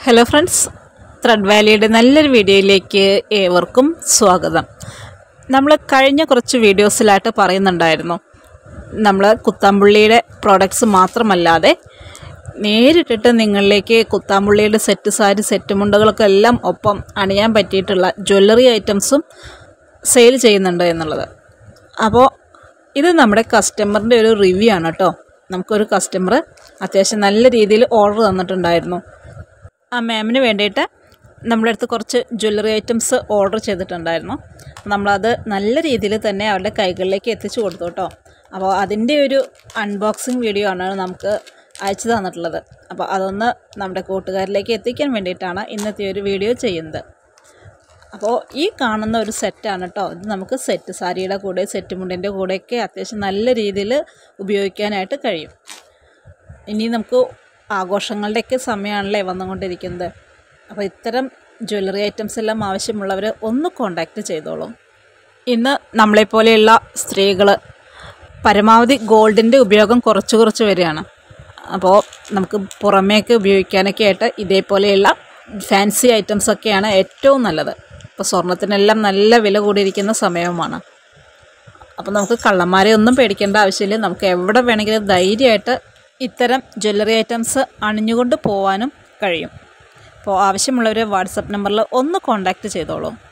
hello friends thread വാലിയുടെ നല്ലൊരു വീഡിയോയിലേക്ക് ഏവർക്കും സ്വാഗതം നമ്മൾ കഴിഞ്ഞ കുറച്ച് വീഡിയോസിലായിട്ട് പറയുന്നുണ്ടായിരുന്നു നമ്മൾ കുത്താമ്പുള്ളിയുടെ പ്രോഡക്ട്സ് മാത്രമല്ലാതെ നേരിട്ടിട്ട് നിങ്ങളിലേക്ക് കുത്താമ്പുള്ളിയുടെ സെറ്റ് സാരി സെറ്റ് മുണ്ടകളൊക്കെ എല്ലാം ഒപ്പം അണിയാൻ പറ്റിയിട്ടുള്ള ജ്വല്ലറി ഐറ്റംസും സെയിൽ ചെയ്യുന്നുണ്ട് എന്നുള്ളത് അപ്പോൾ ഇത് നമ്മുടെ കസ്റ്റമറിൻ്റെ ഒരു റിവ്യൂ ആണ് കേട്ടോ നമുക്കൊരു കസ്റ്റമർ അത്യാവശ്യം നല്ല രീതിയിൽ ഓർഡർ തന്നിട്ടുണ്ടായിരുന്നു ആ മാമിന് വേണ്ടിയിട്ട് നമ്മുടെ അടുത്ത് കുറച്ച് ജ്വല്ലറി ഐറ്റംസ് ഓർഡർ ചെയ്തിട്ടുണ്ടായിരുന്നു നമ്മളത് നല്ല രീതിയിൽ തന്നെ അവരുടെ കൈകളിലേക്ക് എത്തിച്ചു കൊടുത്തു കേട്ടോ അപ്പോൾ അതിൻ്റെ ഒരു അൺബോക്സിങ് വീഡിയോ ആണ് നമുക്ക് അയച്ചു തന്നിട്ടുള്ളത് അപ്പോൾ അതൊന്ന് നമ്മുടെ കൂട്ടുകാരിലേക്ക് എത്തിക്കാൻ വേണ്ടിയിട്ടാണ് ഇന്നത്തെ ഒരു വീഡിയോ ചെയ്യുന്നത് അപ്പോൾ ഈ കാണുന്ന ഒരു സെറ്റാണ് കേട്ടോ ഇത് നമുക്ക് സെറ്റ് സാരിയുടെ കൂടെ സെറ്റ് മുണ്ടിൻ്റെ കൂടെയൊക്കെ അത്യാവശ്യം നല്ല രീതിയിൽ ഉപയോഗിക്കാനായിട്ട് കഴിയും ഇനി നമുക്ക് ആഘോഷങ്ങളുടെയൊക്കെ സമയമാണല്ലേ വന്നുകൊണ്ടിരിക്കുന്നത് അപ്പോൾ ഇത്തരം ജ്വല്ലറി ഐറ്റംസ് എല്ലാം ആവശ്യമുള്ളവർ ഒന്ന് കോണ്ടാക്റ്റ് ചെയ്തോളൂ ഇന്ന് നമ്മളെപ്പോലെയുള്ള സ്ത്രീകൾ പരമാവധി ഗോൾഡിൻ്റെ ഉപയോഗം കുറച്ച് കുറച്ച് വരികയാണ് അപ്പോൾ നമുക്ക് പുറമേക്ക് ഉപയോഗിക്കാനൊക്കെ ആയിട്ട് ഇതേപോലെയുള്ള ഫാൻസി ഐറ്റംസൊക്കെയാണ് ഏറ്റവും നല്ലത് ഇപ്പോൾ സ്വർണത്തിനെല്ലാം നല്ല വില കൂടിയിരിക്കുന്ന സമയവുമാണ് അപ്പോൾ നമുക്ക് കള്ളന്മാരെ ഒന്നും പേടിക്കേണ്ട ആവശ്യമില്ല നമുക്ക് എവിടെ വേണമെങ്കിലും ധൈര്യമായിട്ട് ഇത്തരം ജ്വല്ലറി ഐറ്റംസ് അണിഞ്ഞുകൊണ്ട് പോകാനും കഴിയും അപ്പോൾ ആവശ്യമുള്ളവർ വാട്സപ്പ് നമ്പറിൽ ഒന്ന് കോൺടാക്റ്റ് ചെയ്തോളൂ